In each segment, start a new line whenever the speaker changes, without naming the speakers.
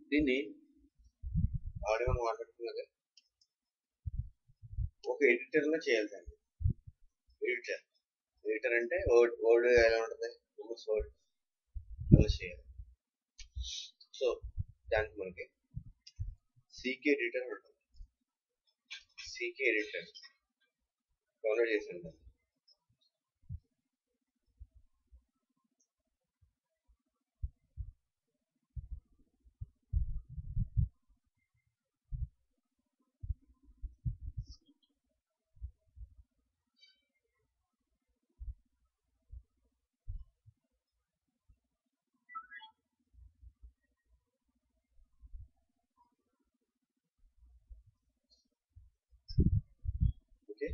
దీన్ని ఆల్రెడీ మనం మాట్లాడుకున్నది ఒక ఎడిటర్లో చేయాలి దాన్ని ఎడిటర్ ఎడిటర్ అంటే వర్డ్ వర్డ్ ఎలా ఉంటుంది ఎంఎస్ వర్డ్ అలా చేయాలి సో దానికి మనకి సీకే ఎడిటర్ ఉంటుంది సీకే ఎడిటర్ డౌన్లోడ్ చేసి ఉంటుంది ఓకే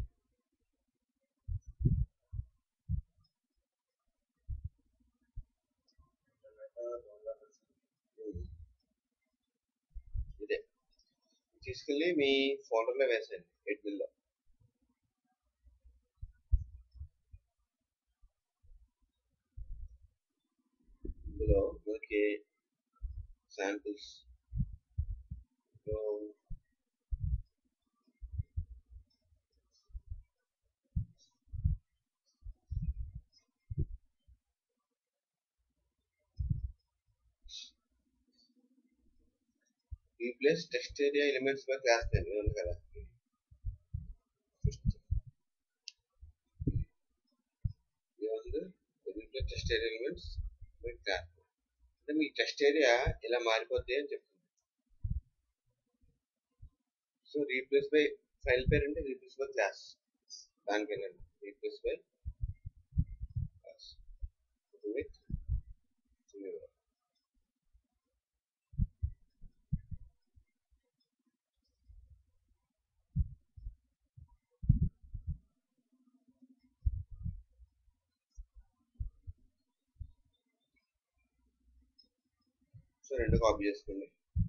ఇదే తీసుకెళ్ళి మీ ఫోల్డర్లో వేసేయండి ఎడ్మిన్లో ఇందులో మనకి samples replace text area elements by class name ఇది ఉంది కదా ఇది ఉంది replace text area elements by class అంటే మీ టెక్స్ట్ ఏరియా ఇలా మారిపోద్ది అని చెప్తుంది సో రీప్లేస్ బై ఫైల్ పేరు అంటే రీప్లేస్ బై క్లాస్ దానికి వెళ్ళండి replace by class with so రెండు కాపీ చేసుకోండి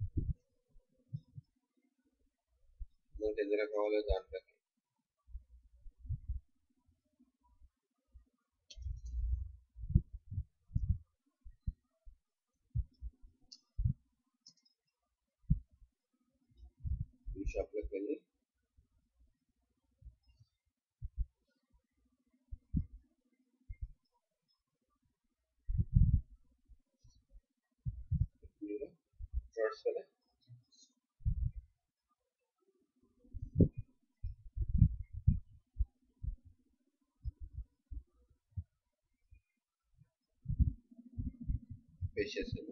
మనకి ఎందులో కావాలో దాంట్లోకి ఈ షాప్లోకి వెళ్ళి ఇందులో చూడొచ్చు కదా పేస్ట్ చేసాను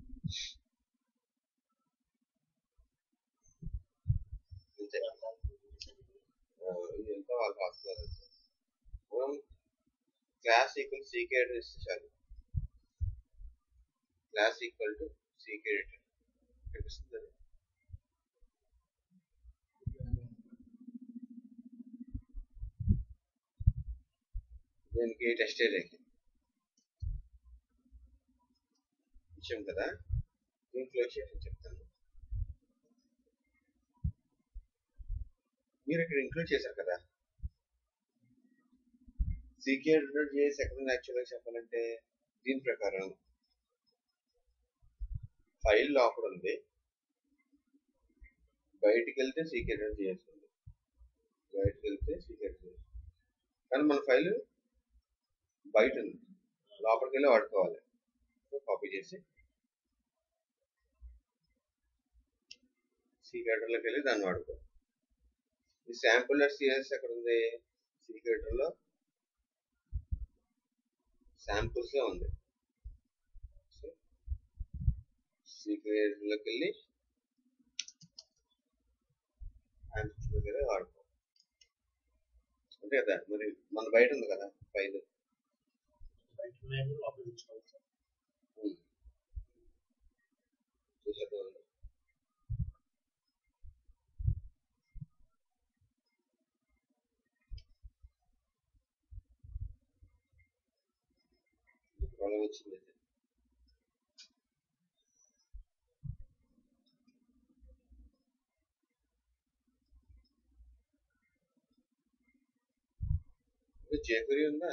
అంతే ఆ, ఇదంతా వాళ్ళు రాస్తున్నారు అంతే. మనం క్లాస్ ఈక్వల్ సీకే అడ్రస్ ఇస్తే చాలు class equal to CK return కనిపిస్తుంది అది? దీనికి టెస్ట్ ఏరియాకి ఇచ్చాం కదా దీన్ని క్లోజ్ చేసి చెప్తాను మీరు ఇక్కడ ఇంక్లూడ్ చేశారు కదా సీకే రిటర్న్ చేసి ఎక్కడ యాక్చువల్గా చెప్పాలంటే దీని ప్రకారం ఫైల్ లోపల ఉంది బయటికి వెళ్తే సీక్రెట్ అని చేస్తుంది బయటికి వెళ్తే సీక్రెట్ చేస్తుంది కానీ మన ఫైల్ బయట ఉంది లోపలికి వెళ్ళి వాడుకోవాలి సో కాపీ చేసి సీక్రెటర్లోకి వెళ్ళి దాన్ని వాడుకో ఈ శాంపుల్ సిఎస్ ఎక్కడ ఉంది సీక్రెటర్లో శాంపుల్స్లో ఉంది సో సీక్రెట్లోకి వెళ్ళి శాంపుల్స్లోకి వెళ్ళి వాడుకో అంతే కదా మరి మన బయట ఉంది కదా ఫైల్ చూసేద్దాం అండి. ప్రాబ్లం వచ్చింది అయితే. ఇది jQuery ఉందా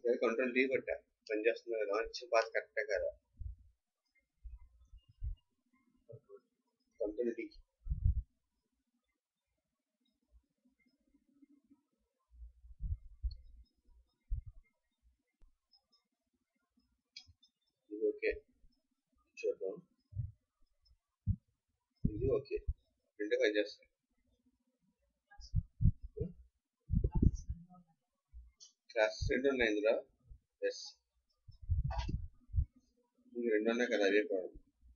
కంట్రోల్ డీ కొట్టా పని చేస్తుంది కదా వచ్చి పాస్ కరెక్టే కదా కంట్రోల్ డీ ఇది ఓకే చూద్దాం ఇది ఓకే రెండు పని చేస్తాయి క్లాస్ రెండు ఉన్నాయి ఇందులో ఎస్ ఇది రెండు ఉన్నాయి కదా అదే ప్రాబ్లం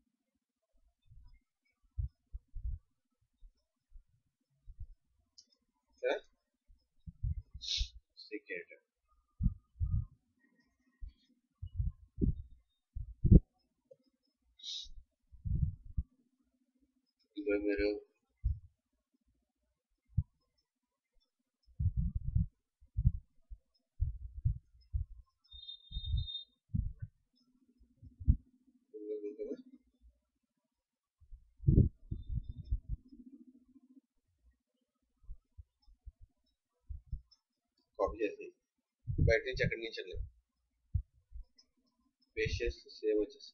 సీక్రెట్ ఇదిగో మీరు ఇదిగో ఉంది కదా కాపీ చేసి బయట నుంచి ఎక్కడి నుంచి వెళ్ళి పేస్ట్ చేస్తే సేవ్ వచ్చేసి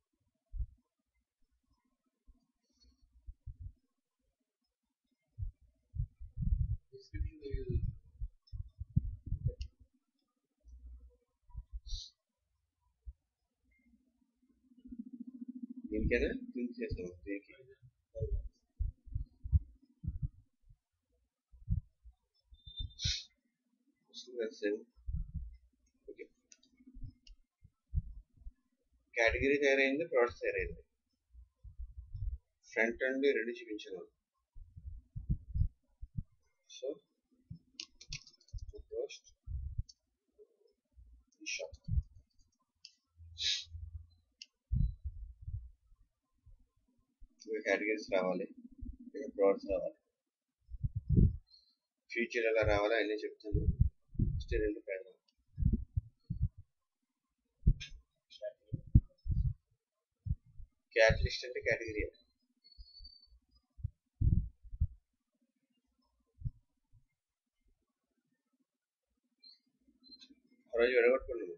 దీనికైనా థింక్ చేసాం దీనికి వస్తుంది కదా సేమ్ ఓకే కేటగిరీ తయారైంది ప్రోడక్ట్స్ తయారైంది ఫ్రంట్ అండ్ రెండు చూపించాను సో పోస్ట్ షాప్ కేటగిరీస్ రావాలి ఇక ప్రోడక్ట్స్ రావాలి ఫ్యూచర్ ఎలా రావాలో అన్నీ చెప్తాను ఫస్ట్ రెండు పెడదాం క్యాటలిస్ట్ అంటే కేటగిరీ ఆ రోజు విడగొట్టుకున్నాము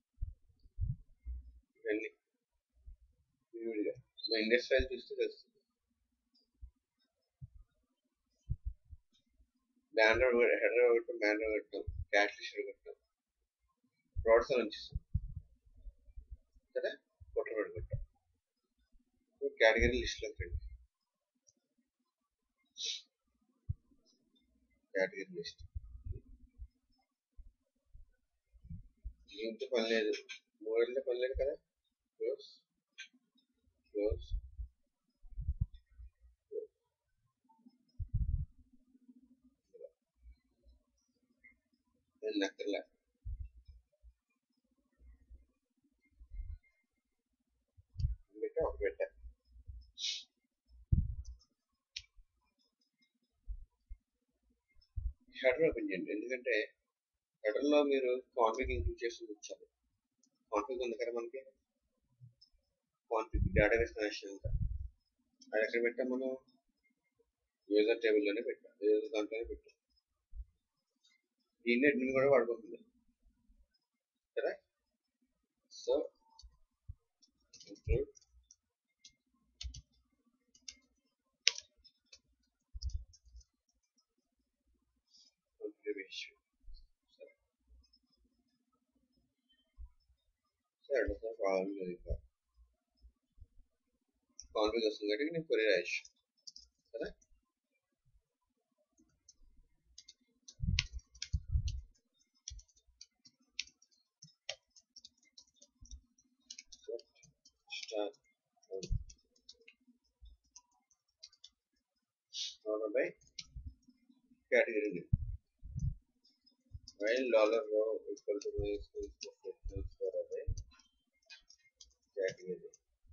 ఇవన్నీ విడివిడిగా మా ఇండెక్స్ ఫైల్ చూస్తే తెలుస్తుంది బ్యానర్ హెడర్ ఒకటి బ్యానర్ కొట్టాం క్యాటలిస్ట్ కొట్టాం ప్రోడక్ట్స్ అని వచ్చేసాం కదా ఫోటో పెట్టి కొట్టాం కేటగిరీ లిస్ట్లో రండి కేటగిరీ లిస్ట్ దీంతో పని లేదు మూడేళ్ళతో పని లేదు కదా క్లోజ్ క్లోజ్ నేను నక్కర్లే పెట్టా ఒక పెట్టా హెడర్ ఓపెన్ చేయండి ఎందుకంటే హెడర్లో మీరు కాన్ఫిగ్ ఇంక్లూడ్ చేసి ఉంచాలి కాన్ఫిగ్ ఉంది కదా మనకి కాన్ఫిగ్ డేటాబేస్ కనెక్షన్ అంతా అది ఎక్కడ పెట్టాం మనం యూజర్ టేబుల్లోనే పెట్టాం యూజర్ దాంట్లోనే పెట్టాం దీన్ని అడ్మిన్ కూడా వాడుకుంటుంది కదా సో ఇంక్లూడ్ configuration సరే సరే సార్ ప్రాబ్లం లేదు ఇంకా కాన్ఫిగ్ వస్తుంది కాబట్టి నేను కొరియర్ రాయొచ్చు కదా star by category name. While dollar row equal to my equals to sections for array category.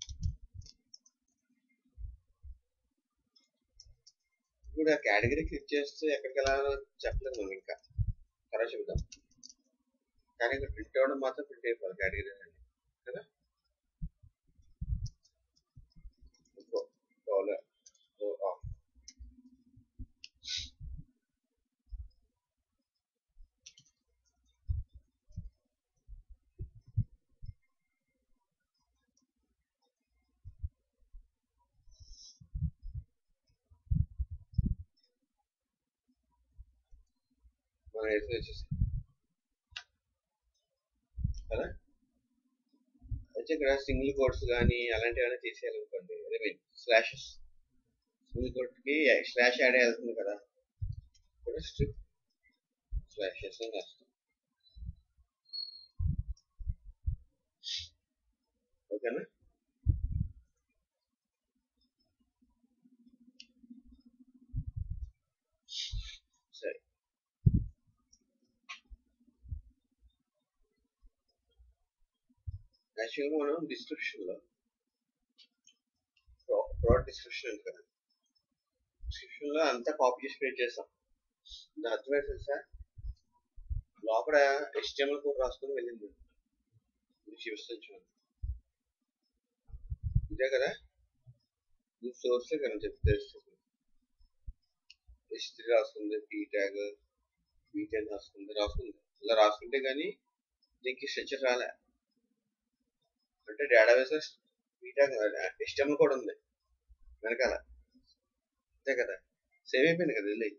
ఇప్పుడు ఆ కేటగిరీ క్లిక్ చేస్తే ఎక్కడికి వెళ్ళాలో చెప్పలేదు మనం ఇంకా తర్వాత చెబుదాం కానీ ఇక్కడ ప్రింట్ అవ్వడం మాత్రం ప్రింట్ అయిపోవాలి కేటగిరీ అండి కదా డాలర్ రో ఆఫ్ మన ఎదురు వచ్చేసాయి కదా అయితే ఇక్కడ సింగిల్ కోడ్స్ కానీ అలాంటివి ఏమైనా తీసేయాలనుకోండి అదే మీన్ స్లాషెస్ సింగిల్ కోడ్కి స్లాష్ యాడ్ అవుతుంది కదా ఇక్కడ స్ట్రిప్ స్లాషెస్ అని రాస్తాం ఓకేనా సరే యాక్చువల్గా మనం డిస్క్రిప్షన్లో ప్రోడక్ట్ డిస్క్రిప్షన్ ఉంది కదా డిస్క్రిప్షన్లో అంతా కాపీ చేసి ప్రింట్ చేస్తాం దాని అర్థమైతే సార్ లోపల HTML కోడ్ రాసుకొని వెళ్ళింది మీకు చూపిస్తాను చూడండి ఇదే కదా ఇది సోర్సే కదా చెప్తే తెలుస్తుంది హిస్టరీ రాస్తుంది పీ ట్యాగ్ పీ టెన్ రాస్తుంది రాస్తుంది ఇలా రాసుకుంటే కానీ దీనికి స్ట్రక్చర్ రాలే అంటే డేటాబేస్ పీ ట్యాగ్ HTML కూడా ఉంది వెనకాల అంతే కదా సేవ్ అయిపోయింది కదా వెళ్ళి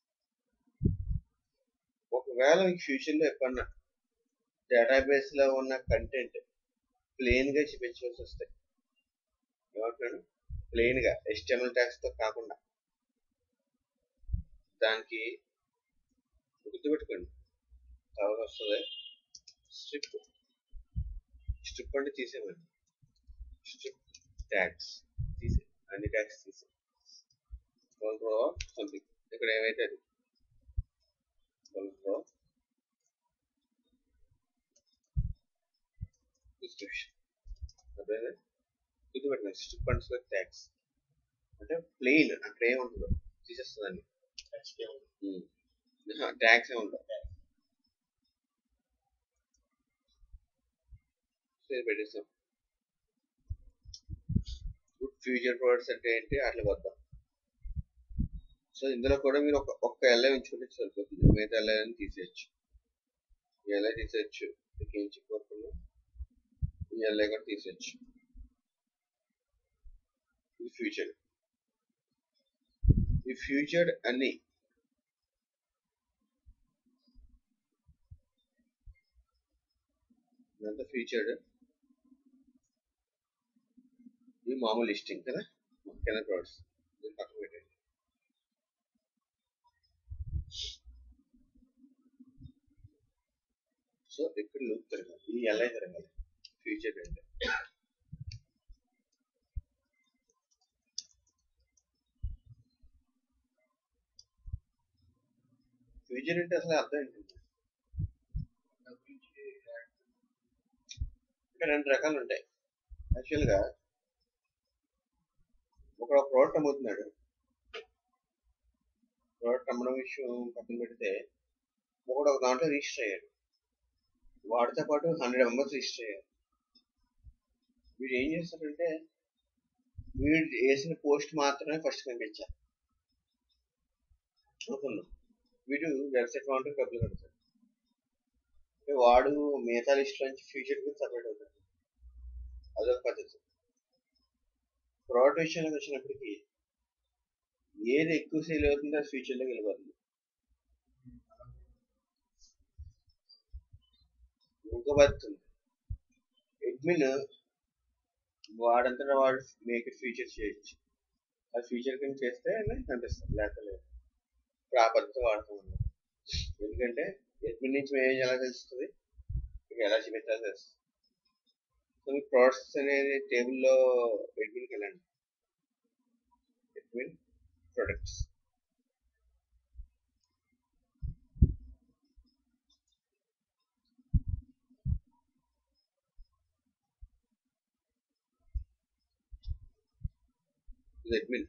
ఒకవేళ మీకు ఫ్యూచర్లో ఎప్పుడన్నా డేటాబేస్లో ఉన్న కంటెంట్ ప్లెయిన్గా చూపించవలసి వస్తాయి ఏమంటున్నాను ప్లెయిన్గా HTML ట్యాగ్స్తో కాకుండా దానికి గుర్తుపెట్టుకోండి తర్వాత వస్తుంది స్ట్రిప్ స్ట్రిప్ అంటే తీసేమండి స్ట్రిప్ ట్యాగ్స్ తీసే అన్ని ట్యాగ్స్ తీసే వన్ రో సంథింగ్ ఇక్కడ ఏమైతే అది వన్ రో డిస్క్రిప్షన్ అదే గుర్తుపెట్టుకోండి స్ట్రిప్ అంటే ట్యాగ్స్ అంటే ప్లెయిన్ అక్కడ ఏముంటుందో తీసేస్తుందండి ట్యాక్స్ ఏ ఉండవు సరే పెట్టేస్తాం గుడ్ ఫ్యూచర్ ప్రొడక్ట్స్ అంటే ఏంటి అట్లా వద్దాం సో ఇందులో కూడా మీరు ఒక ఒక్క ఎల్ఐ ఉంచుకుంటే సరిపోతుంది మిగతా ఎల్ఐ అని తీసేయచ్చు ఈ ఎల్ఐ తీసేయచ్చు మీకు ఏం చెప్పకుండా ఈ ఎల్ఐ కూడా తీసేయచ్చు ఇది ఫ్యూచర్ ఈ ఫ్యూచర్ అన్ని ఇదంతా ఫ్యూచర్డ్ ఇది మామూలు లిస్టింగ్ కదా కెనర్ ప్రోడక్ట్స్ దీన్ని పక్కన పెట్టండి సో ఇక్కడ లూప్ తిరగాలి ఇది ఎలా తిరగాలి ఫ్యూచర్ అంటే ఫ్యూచర్ అంటే అసలు అర్థం ఏంటి ఇంకా రెండు రకాలు ఉంటాయి యాక్చువల్గా ఒక ప్రోడక్ట్ అమ్ముతున్నాడు ప్రోడక్ట్ అమ్మడం విషయం పక్కన పెడితే ఒకడు ఒక దాంట్లో రిజిస్టర్ అయ్యాడు వాడితో పాటు హండ్రెడ్ మెంబర్స్ రిజిస్టర్ అయ్యారు వీడు ఏం చేస్తాడంటే వీడు వేసిన పోస్ట్ మాత్రమే ఫస్ట్ కనిపించాలి అనుకున్నాం వీడు వెబ్సైట్ వాంటర్ డబ్బులు కడతాడు అంటే వాడు మిగతా లిస్ట్ నుంచి ఫ్యూచర్ గురించి సపరేట్ అవుతాడు అదొక పద్ధతి ప్రోడక్ట్ విషయానికి వచ్చినప్పటికీ ఏది ఎక్కువ సేల్ అవుతుందో అది ఫ్యూచర్లోకి వెళ్ళిపోతుంది ఇంకో పద్ధతి ఉంది అడ్మిన్ వాడంతటా వాడు మేక్ ఇట్ ఫీచర్ చేయొచ్చు ఆ ఫీచర్ కింద చేస్తే కనిపిస్తుంది లేక లేదు ఇప్పుడు ఆ పద్ధతి వాడతాం అన్నమాట ఎందుకంటే అడ్మిన్ నుంచి మేము ఎలా తెలుస్తుంది మీకు ఎలా చూపించాలో తెలుస్తుంది సో మీ ప్రోడక్ట్స్ అనేది టేబుల్లో అడ్మిన్కి వెళ్ళండి అడ్మిన్ ప్రొడక్ట్స్ ఇది అడ్మిన్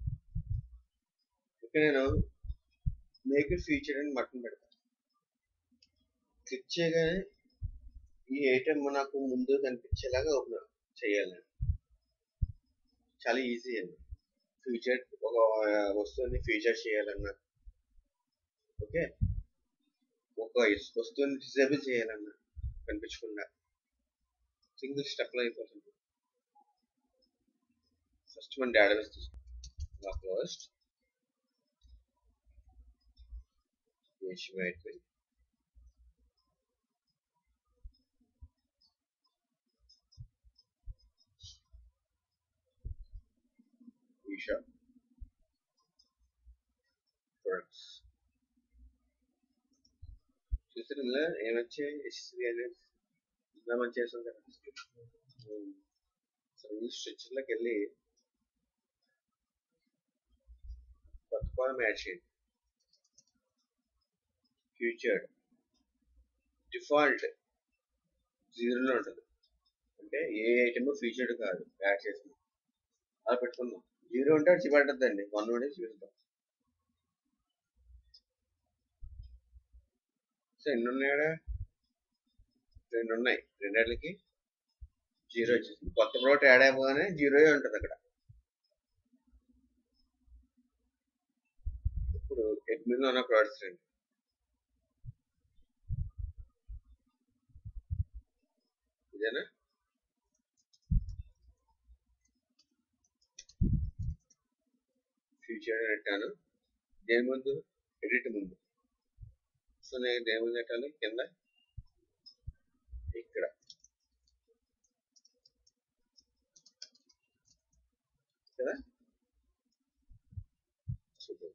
ఇక్కడ నేను మేక్ ఇట్ ఫీచర్ అని బటన్ పెడతాను క్లిక్ చేయగానే ఈ ఐటమ్ నాకు ముందు కనిపించేలాగా ఓపెన్ చేయాలి చాలా ఈజీ అండి ఫీచర్ ఒక వస్తువుని ఫీచర్ చేయాలన్నా ఓకే ఒక వస్తువుని డిజేబుల్ చేయాలన్నా కనిపించకుండా సింగిల్ స్టెప్లో అయిపోతుంది ఫస్ట్ మన డేటాబేస్ తీసుకుంటాం ఫస్ట్ HTML ఈషా ప్రొడక్ట్స్ చూసారు ఇందులో ఏమొచ్చాయి ఎస్ఎస్బి అనేది ఇలా మనం చేసాం కదా సో ఈ స్ట్రక్చర్లోకి వెళ్ళి కొత్త కాలం యాడ్ చేయండి ఫ్యూచర్డ్ డిఫాల్ట్ జీరోలో ఉంటుంది అంటే ఏ ఐటమ్ ఫీచర్డ్ కాదు యాడ్ చేసింది అలా పెట్టుకుందాం జీరో ఉంటే అది చిపడుతుందండి వన్ ఉంటే చూపిస్తాం సో ఎన్ని ఉన్నాయా రెండు ఉన్నాయి రెండేళ్ళకి జీరో వచ్చేసింది కొత్త ప్రోడక్ట్ యాడ్ అయిపోగానే జీరో ఉంటుంది అక్కడ ఇప్పుడు అడ్మిన్లో ఉన్న ప్రోడక్ట్స్ రండి ఇదేనా ఫ్యూచర్ పెట్టాను దేని ముందు ఎడిట్ ముందు సో నేను దేని ముందు పెట్టాలి కింద ఇక్కడ కదా సూపర్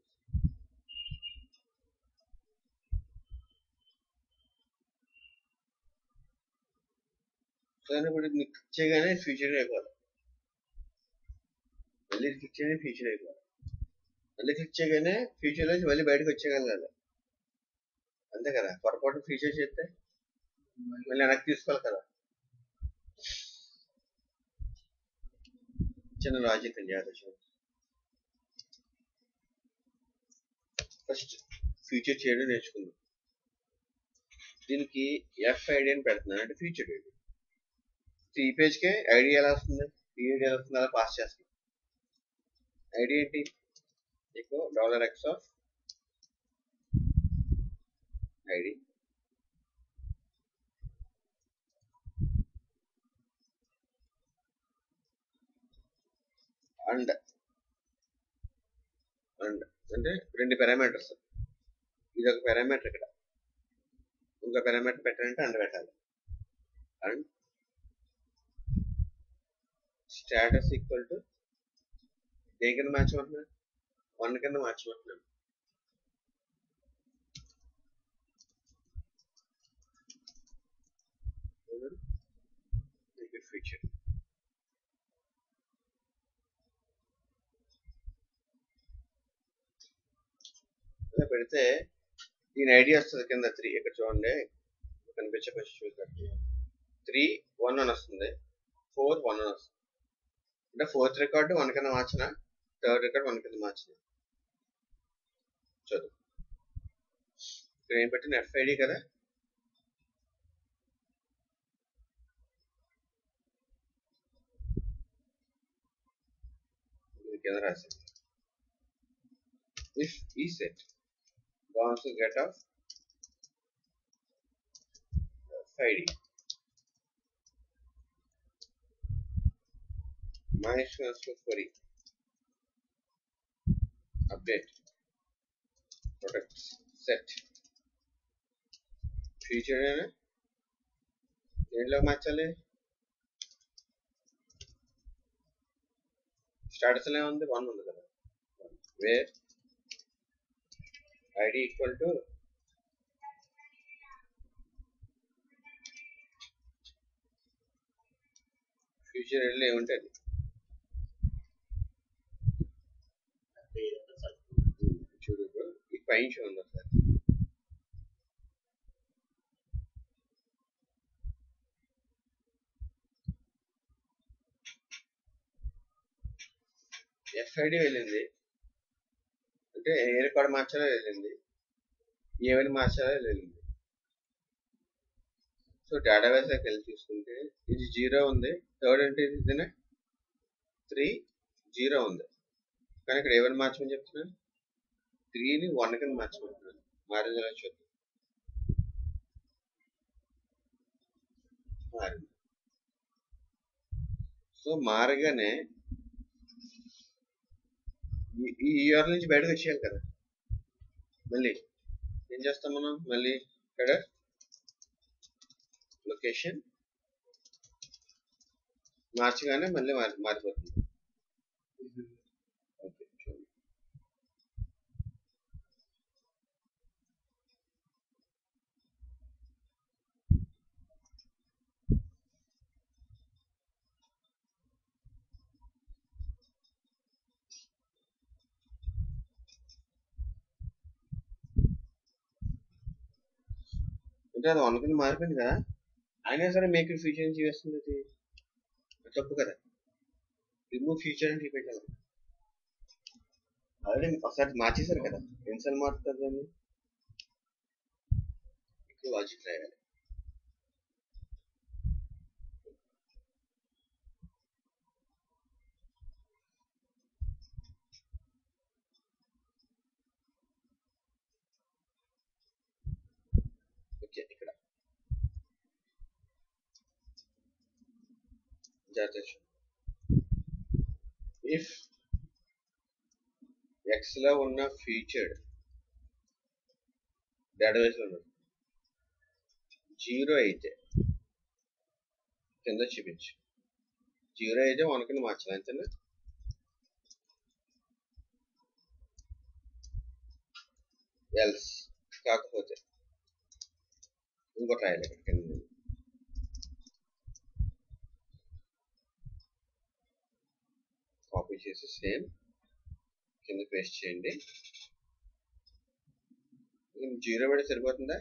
సో ఇప్పుడు మీకు క్లిక్ చేయగానే ఫ్యూచర్ అయిపోవాలి మళ్ళీ క్లిక్ చేయగానే ఫ్యూచర్ అయిపోవాలి మళ్ళీ క్లిక్ చేయగానే ఫ్యూచర్ నుంచి మళ్ళీ బయటకు వచ్చేయగలగాలి అంతే కదా పొరపాటు ఫ్యూచర్ చేస్తే మళ్ళీ వెనక్కి తీసుకోవాలి కదా చిన్న లాజిక్ అండి అది ఫస్ట్ ఫ్యూచర్ చేయడం నేర్చుకుందాం దీనికి ఎఫ్ ఐడి అని పెడుతున్నాను అంటే ఫ్యూచర్ ఐడి ఈ పేజ్కే ఐడి ఎలా వస్తుంది పీరియడ్ ఎలా వస్తుంది అలా పాస్ చేస్తాం ఐడి ఏంటి మీకు dollar X of ID and and అంటే రెండు పారామీటర్స్ ఇది ఒక పారామీటర్ ఇక్కడ ఇంకో పారామీటర్ పెట్టాలంటే అండ్ పెట్టాలి అండ్ స్టేటస్ ఈక్వల్ టు ఏ కింద మార్చమంటున్నాను వన్ కింద మార్చమంటున్నాను ఫీచర్ ఇలా పెడితే దీని ఐడియా వస్తుంది కింద త్రీ ఇక్కడ చూడండి కనిపించే కొంచెం చూద్దాం త్రీ వన్ అని వస్తుంది ఫోర్ వన్ అని వస్తుంది అంటే ఫోర్త్ రికార్డు వన్ కింద మార్చిన థర్డ్ రికార్డ్ వన్ కింద మార్చిన చదువు ఇక్కడ ఏం పెట్టిన ఎఫ్ఐడి కదా ఇది కింద రాసింది if e set wants to get of id minus transfer query update products set feature అయినా దేంట్లో మార్చాలి స్టాటస్ లో ఉంది వన్ ఉంది కదా where id equal to feature వెళ్ళి ఏముంటుంది చూడు ఇప్పుడు ఈ పైన చూడండి ఒకసారి ఎఫ్ఐడి వెళ్ళింది అంటే ఏ రికార్డ్ మార్చాలో వెళ్ళింది ఏమైనా మార్చాలో వెళ్ళింది సో డేటాబేస్ లోకి వెళ్ళి చూసుకుంటే ఇది జీరో ఉంది థర్డ్ అంటే ఇదినే త్రీ జీరో ఉంది కానీ ఇక్కడ ఏమైనా మార్చమని చెప్తున్నాను త్రీని వన్ కింద మార్చమంటున్నాను మారింది ఎలా చూద్దాం మారింది సో మారగానే ఈ ఇయర్ నుంచి బయటకు వచ్చేయాలి కదా మళ్ళీ ఏం చేస్తాం మనం మళ్ళీ ఇక్కడ లొకేషన్ మార్చగానే మళ్ళీ మారి మారిపోతుంది అంటే అది వన్ కింద మారిపోయింది కదా అయినా సరే మేక్ ఇట్ ఫ్యూచర్ నుంచి వేస్తుంది అది అది తప్పు కదా రిమూవ్ ఫ్యూచర్ అని చూపెట్టాలి ఆల్రెడీ ఒకసారి మార్చేశారు కదా ఎన్నిసార్లు మారుతుంది దాన్ని ఇక్కడ లాజిక్ రాయాలి ఓకే ఇక్కడ జాగ్రత్త ఇఫ్ ఎక్స్ లో ఉన్న ఫీచర్డ్ డేటాబేస్ లో ఉన్నది జీరో అయితే కింద చూపించు జీరో అయితే వన్ కింద మార్చాలి అంతేనా ఎల్స్ కాకపోతే ఇంకోటి రాయాలి ఇక్కడ కింద కాపీ చేసి సేమ్ కింద పేస్ట్ చేయండి జీరో పెడితే సరిపోతుందా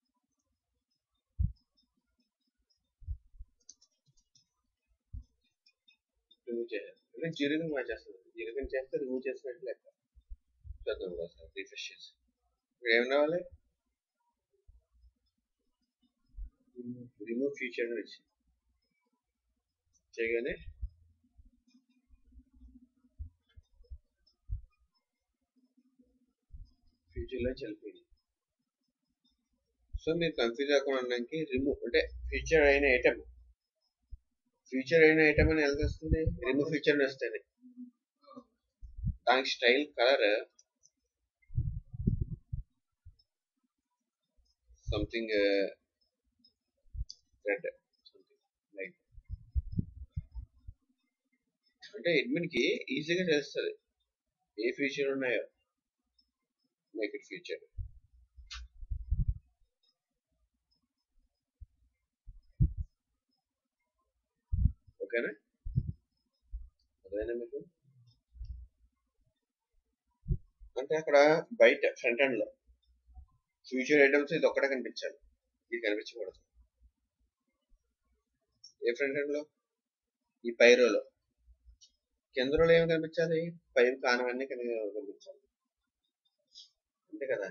రిమూవ్ చేయాలి అంటే జీరో కింద మార్చేస్తుంది జీరో కింద చేస్తే రిమూవ్ చేసినట్టు లెక్క చూద్దాం ఒకసారి రిఫ్రెష్ చేసి ఇక్కడ ఏం రావాలి రిమూవ్ ఫీచర్ అని వచ్చింది చేయగానే ఫ్యూచర్లో చనిపోయింది సో మీరు కన్ఫ్యూజ్ అవ్వకుండా ఉండడానికి రిమూవ్ అంటే ఫీచర్ అయిన ఐటమ్ ఫీచర్ అయిన ఐటమ్ అని ఎలా వస్తుంది రిమూవ్ ఫీచర్ అని వస్తుంది దానికి style colour something red like అంటే అడ్మిన్ కి ఈజీగా తెలుస్తుంది ఏ ఫీచర్ ఉన్నాయో మేక్ ఇట్ ఫీచర్ ఓకేనా అదేనా మీకు అంటే అక్కడ బయట ఫ్రంట్ ఎండ్ లో ఫ్యూచర్ ఐటమ్స్ ఇది ఒక్కటే కనిపించాలి ఇది కనిపించకూడదు ఏ ఫ్రంట్ ఎండ్ లో ఈ పైరోలో కింద రోలో ఏమి కనిపించాలి పైరు కానవన్నీ కనిపి- కనిపించాలి అంతే కదా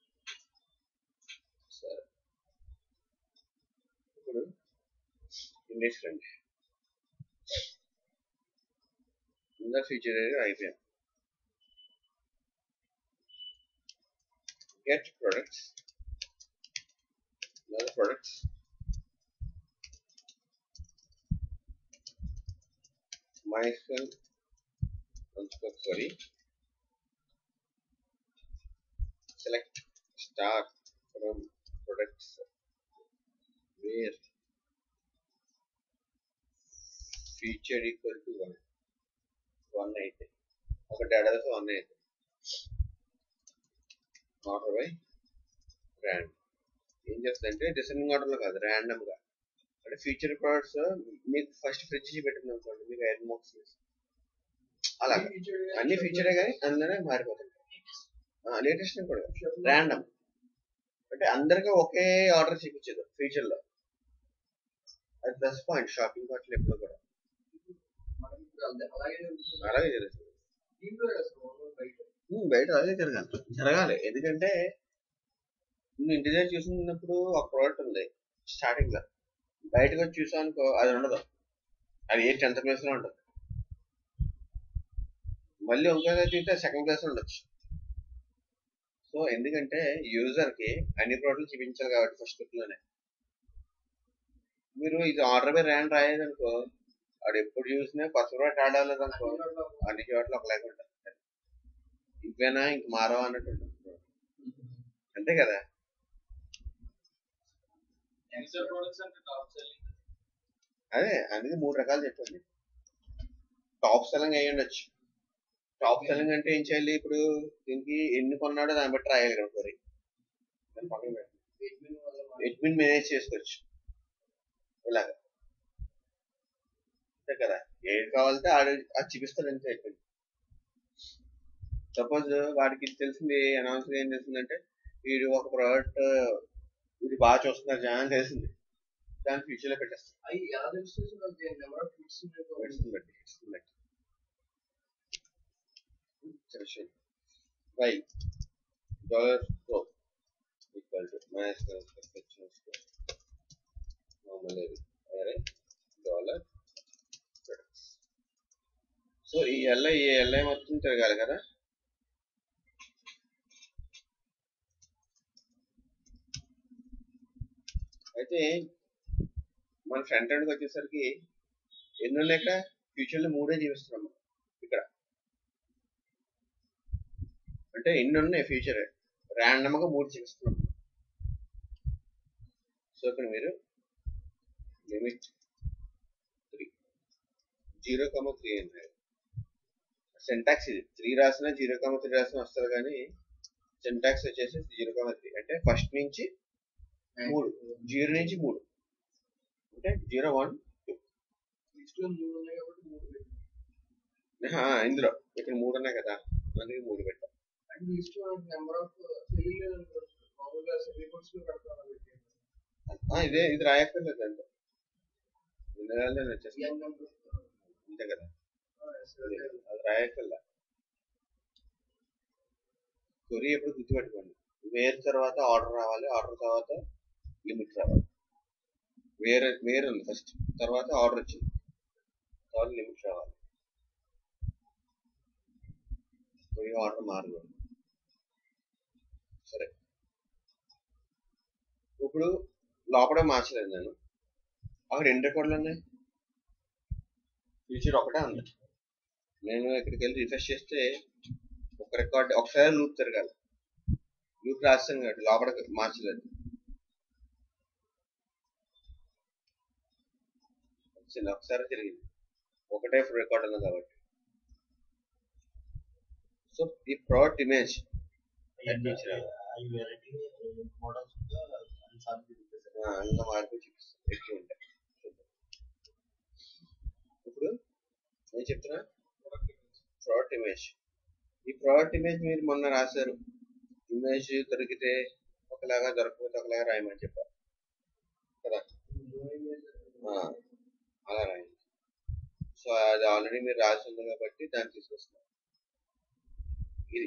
సరే ఇప్పుడు ఇంగ్లీష్ రండి ఇందా ఫీచర్ అయిపోయాం get products another products MySQL underscore query select star from products where feature equal to 1 1 అయితే ఒక డేటాబేస్ 1 అయితే ఆర్డర్ బై ర్యాండ్ ఏం చేస్తుందంటే డిసెండింగ్ ఆర్డర్లో కాదు ర్యాండమ్ గా అంటే ఫ్యూచర్ ప్రొడక్ట్స్ మీకు ఫస్ట్ ఫ్రిడ్జ్ పెట్టింది అనుకోండి మీకు ఐరన్ బాక్స్ అలా అన్ని ఫీచరే కానీ అందులోనే మారిపోతుంది లేటెస్ట్ కూడా ర్యాండమ్ అంటే అందరికీ ఒకే ఆర్డర్ చూపించదు ఫ్యూచర్ లో అది ప్లస్ పాయింట్ షాపింగ్ కార్ట్లు ఎప్పుడు కూడా అలాగే జరుగుతుంది ఉమ్, బయట అలాగే జరగాలి జరగాలి ఎందుకంటే నువ్వు ఇంటి దగ్గర చూసినప్పుడు ఒక ప్రోడక్ట్ ఉంది స్టార్టింగ్ లో బయటకు వచ్చి చూసావు అనుకో అది ఉండదు అది ఏ టెన్త్ క్లాస్ లో ఉంటుంది మళ్ళీ ఇంకో చూస్తే సెకండ్ క్లాస్ లో ఉండొచ్చు సో ఎందుకంటే యూజర్ కి అన్ని ప్రోడక్ట్లు చూపించాలి కాబట్టి ఫస్ట్ లోనే మీరు ఇది ఆర్డర్ బై ర్యాండ్ రాయేదనుకో వాడు ఎప్పుడు చూసినా కొత్త ప్రోడక్ట్ ఆడాలేదు అనుకో అన్ని చోట్ల ఒకలాగా ఉంటుంది ఇవేనా ఇంక మారవా అన్నట్టు ఉంటుంది అంతే కదా అదే అందుకే మూడు రకాలు చెప్పండి టాప్ సెల్లింగ్ అయ్యి ఉండొచ్చు టాప్ సెల్లింగ్ అంటే ఏం చేయాలి ఇప్పుడు దీనికి ఎన్ని కొన్నాడో దాన్ని బట్టి రాయాలి కదా మరి అడ్మిన్ మేనేజ్ చేసుకోవచ్చు ఇలాగా అంతే కదా ఏది కావాలంటే ఆడు అది చూపిస్తాడు అంతే అడ్మిన్ సపోజ్ వాడికి తెలిసింది అనౌన్స్ ఏం చేసిందంటే వీడు ఒక ప్రోడక్ట్ ఇది బాగా చూస్తున్నారు జనం అని తెలిసింది దాని ఫ్యూచర్ లో పెట్టేస్తాం
అవి ఎలా తెలుస్తుంది అది నెంబర్ ఆఫ్ హిట్స్
హిట్స్ని బట్టి హిట్స్ని బట్టి సరే Y dollar pro equal to minus construction square మామూలు అరే డాలర్ ప్రొడక్ట్స్ సో ఈ ఎల్ఐ ఈ ఎల్ఐ మొత్తం తిరగాలి కదా అయితే మన ఫ్రంట్ ఎండ్కి వచ్చేసరికి ఎన్ని ఉన్నాయి ఇక్కడ ఫ్యూచర్లో మూడే చూపిస్తున్నాం మనం ఇక్కడ అంటే ఎన్ని ఉన్నాయి ఫ్యూచర్ ర్యాండమ్గా మూడు చూపిస్తున్నాం సో ఇక్కడ మీరు limit three zero comma three అన్నారు సెంటాక్స్ ఇది త్రీ రాసినా జీరో కమ త్రీ రాసినా వస్తుంది కానీ సెంటాక్స్ వచ్చేసి జీరో కమ త్రీ అంటే ఫస్ట్ నుంచి మూడు జీరో నుంచి మూడు అంటే జీరో వన్
లిస్ట్ లో మూడు ఉన్నాయి కాబట్టి మూడు పెట్టాం
ఇందులో ఇక్కడ మూడు ఉన్నాయి కదా అందుకే మూడు పెట్టాం
అండ్ లిస్ట్ లో నెంబర్ ఆఫ్ తెలియలేదు అనుకోవచ్చు మామూలుగా రిపోర్ట్స్ లో పెడతాను పెట్టి
ఆ, ఇదే ఇది రాయక్కర్లేదు అంతే ఇందులో వచ్చేసి
ఎన్ నెంబర్
అంతే కదా అది అది రాయక్కర్లే కొరి ఎప్పుడు గుర్తుపెట్టుకోండి వేర్ తర్వాత ఆర్డర్ రావాలి ఆర్డర్ తర్వాత లిమిట్ రావాలి వేరే వేర్ ఉంది ఫస్ట్ తర్వాత ఆర్డర్ వచ్చింది తర్వాత లిమిట్ రావాలి కొరి ఆర్డర్ మారదు సరే ఇప్పుడు లోపలే మార్చలేదు నేను అక్కడ ఎన్ని రికార్డులు ఉన్నాయి ఫ్యూచర్ ఒకటే ఉంది నేను ఇక్కడికి వెళ్ళి రిఫ్రెష్ చేస్తే ఒక రికార్డ్ ఒకసారి లూప్ తిరగాలి లూప్ రాస్తాను కాబట్టి లోపల మార్చలేదు వచ్చింది ఒకసారి తిరిగింది ఒకటే రికార్డ్ ఉంది కాబట్టి సో ఈ ప్రోడక్ట్ ఇమేజ్
అవి వెరైటీ మోడల్స్ అన్సార్లు చూపిస్తారు
ఇంకా మార్పు చూపిస్తుంది ఎక్కువ ఉంటాయి చూద్దాం. ఇప్పుడు నేను చెప్తున్నా ప్రోడక్ట్ ఇమేజ్ ఈ ప్రోడక్ట్ ఇమేజ్ మీరు మొన్న రాశారు ఇమేజ్ దొరికితే ఒకలాగా దొరకకపోతే ఒకలాగా రాయమని చెప్పారు కదా ఆ, అలా రాయండి సో అది ఆల్రెడీ మీరు రాసి ఉంది కాబట్టి దాన్ని తీసుకొస్తున్నారు ఇది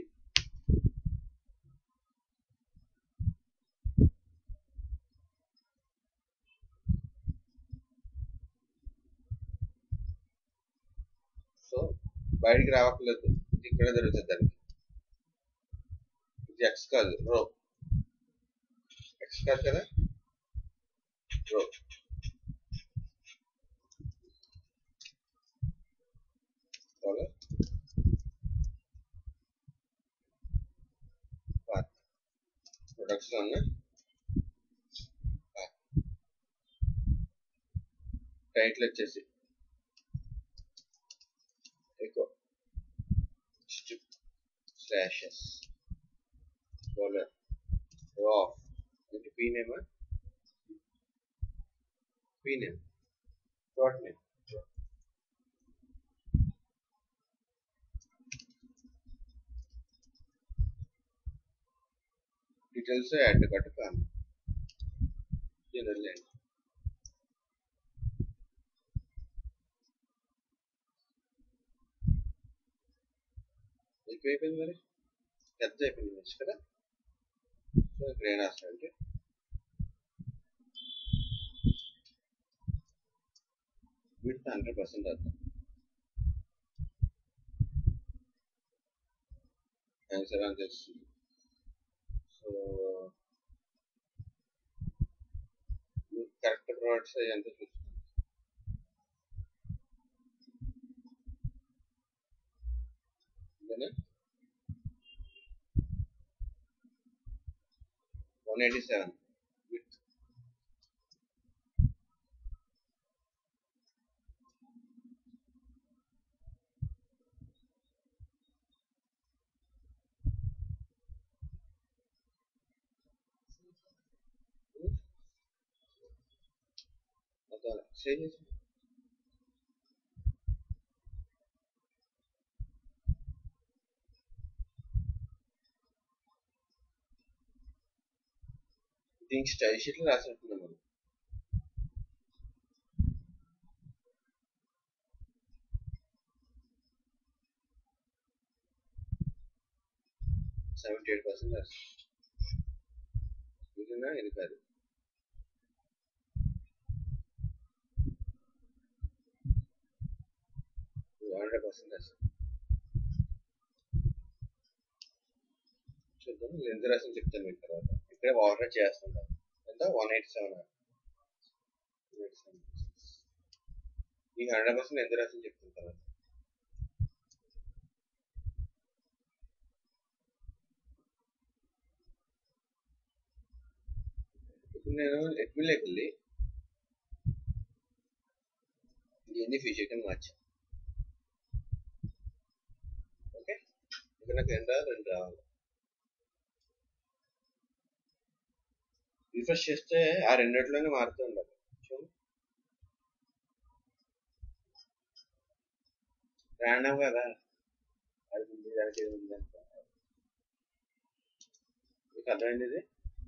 సో బయటికి రావట్లేదు ఇది ఇక్కడే దొరుకుతుంది దానికి ఇది ఎక్స్ కాదు రో ఎక్స్ కాదు కదా రో డాలర్ పాత్ ప్రొడక్ట్స్ లో ఉన్న టైటిల్ వచ్చేసి ఎక్కువ strip slashes dollar raw అంటే p name p name dot name details add కట్టు కాను జనరల్ అండి ఎక్కువ అయిపోయింది మరి పెద్ద అయిపోయింది మంచి కదా సో ఇక్కడ ఏం రాస్తారంటే విత్ హండ్రెడ్ పర్సెంట్ రాద్దాం ఆన్సర్ అని తెలుస్తుంది సో కరెక్ట్ ప్రోడక్ట్స్ ఎంత చూస్తాం అంతేనా వన్ ఎయిటీ సెవెన్ విత్ అదే సేవ్ చేసి దీనికి స్టైల్ షీట్లు రాసినట్టున్నాం మనం సెవెంటీ ఎయిట్ పర్సెంట్ రాసి ఇదినా ఇది కాదు హండ్రెడ్ పర్సెంట్ రాసి చూద్దాం ఎంత రాసి చెప్తాను మీకు తర్వాత ఇక్కడే ఆర్డర్ చేస్తుంటాం ఎంత వన్ ఎయిట్ సెవెన్ మీకు హండ్రెడ్ పర్సెంట్ ఎంత రాసి చెప్తాను తర్వాత ఇప్పుడు నేను ఎడ్మిన్లోకి వెళ్ళి ఇవన్నీ ఫీచర్ కింద మార్చాను ఓకే ఇక్కడ నాకు రెండు రావాలి రెండు రావాలి రిఫ్రెష్ చేస్తే ఆ రెండిట్లోనే మారుతూ ఉండాలి చూడు ర్యాండమ్ కదా అది ఉంది దానికి ఇది ఉంది అంట మీకు అర్థమైంది ఇది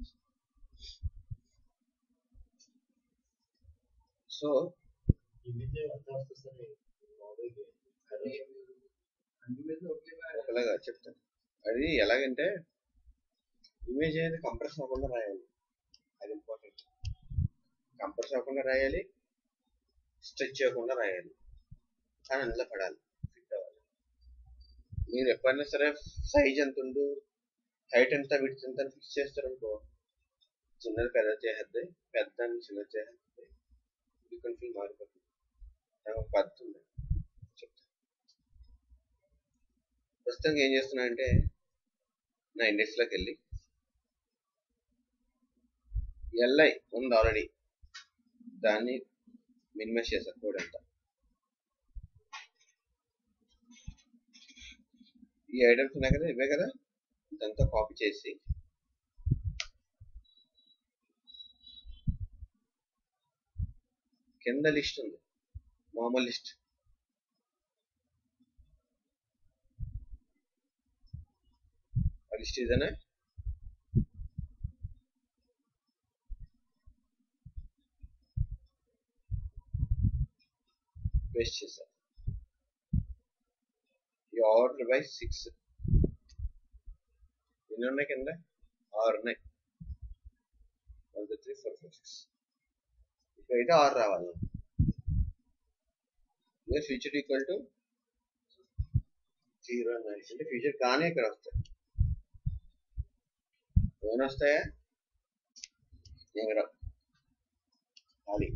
సో
ఇమేజ్ అంతా వస్తుంది సార్
అది అన్ని మీద ఒకే మ్యాటర్
ఒకలాగా చెప్తాను అది ఎలాగంటే ఇమేజ్ అనేది కంప్రెస్ అవ్వకుండా రాయాలి అది ఇంపార్టెంట్ కంప్రెస్ అవ్వకుండా రాయాలి స్ట్రెచ్ చేయకుండా రాయాలి కానీ అందులో పడాలి ఫిట్ అవ్వాలి మీరు ఎప్పుడైనా సరే సైజ్ ఎంత ఉండు హైట్ ఎంత విడ్త్ ఎంత ఫిక్స్ చేస్తారనుకో చిన్నది పెద్ద చేసేద్ది పెద్ద చిన్నది చేసేద్ది ఇది కొంచెం మారిపోతుంది నాకు ఒక పద్ధతి ఉంది చెప్తాను ప్రస్తుతం ఏం చేస్తున్నా అంటే నా ఇండెక్స్లోకి వెళ్ళి ఎల్ఐ ఉంది ఆల్రెడీ దాన్ని మినిమైజ్ చేశాను కోడ్ అంతా ఈ ఐటమ్స్ ఉన్నాయి కదా ఇవే కదా ఇదంతా కాపీ చేసి కింద లిస్ట్ ఉంది మామూలు లిస్ట్ ఆ లిస్ట్ ఇదేనా పేస్ట్ చేశాను ఈ ఆర్డర్ బై సిక్స్ ఎన్ని ఉన్నాయి కింద ఆరు ఉన్నాయి one two three four five six ఇక్కడైతే ఆరు రావాలి ఇదే feature equal to zero nine అంటే ఫ్యూచర్ కానీ ఇక్కడ వస్తాయి ఏమైనా వస్తాయా ఇక్కడ ఖాళీ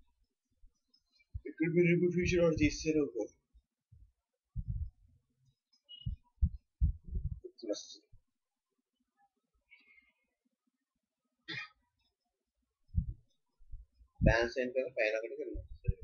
ఇక్కడ మీరు ఇప్పుడు ఫ్యూచర్ ఒకటి తీస్తారు ఒక వస్తుంది బ్యాలెన్స్ అయిన కదా పైన ఒకటి కింద వస్తుంది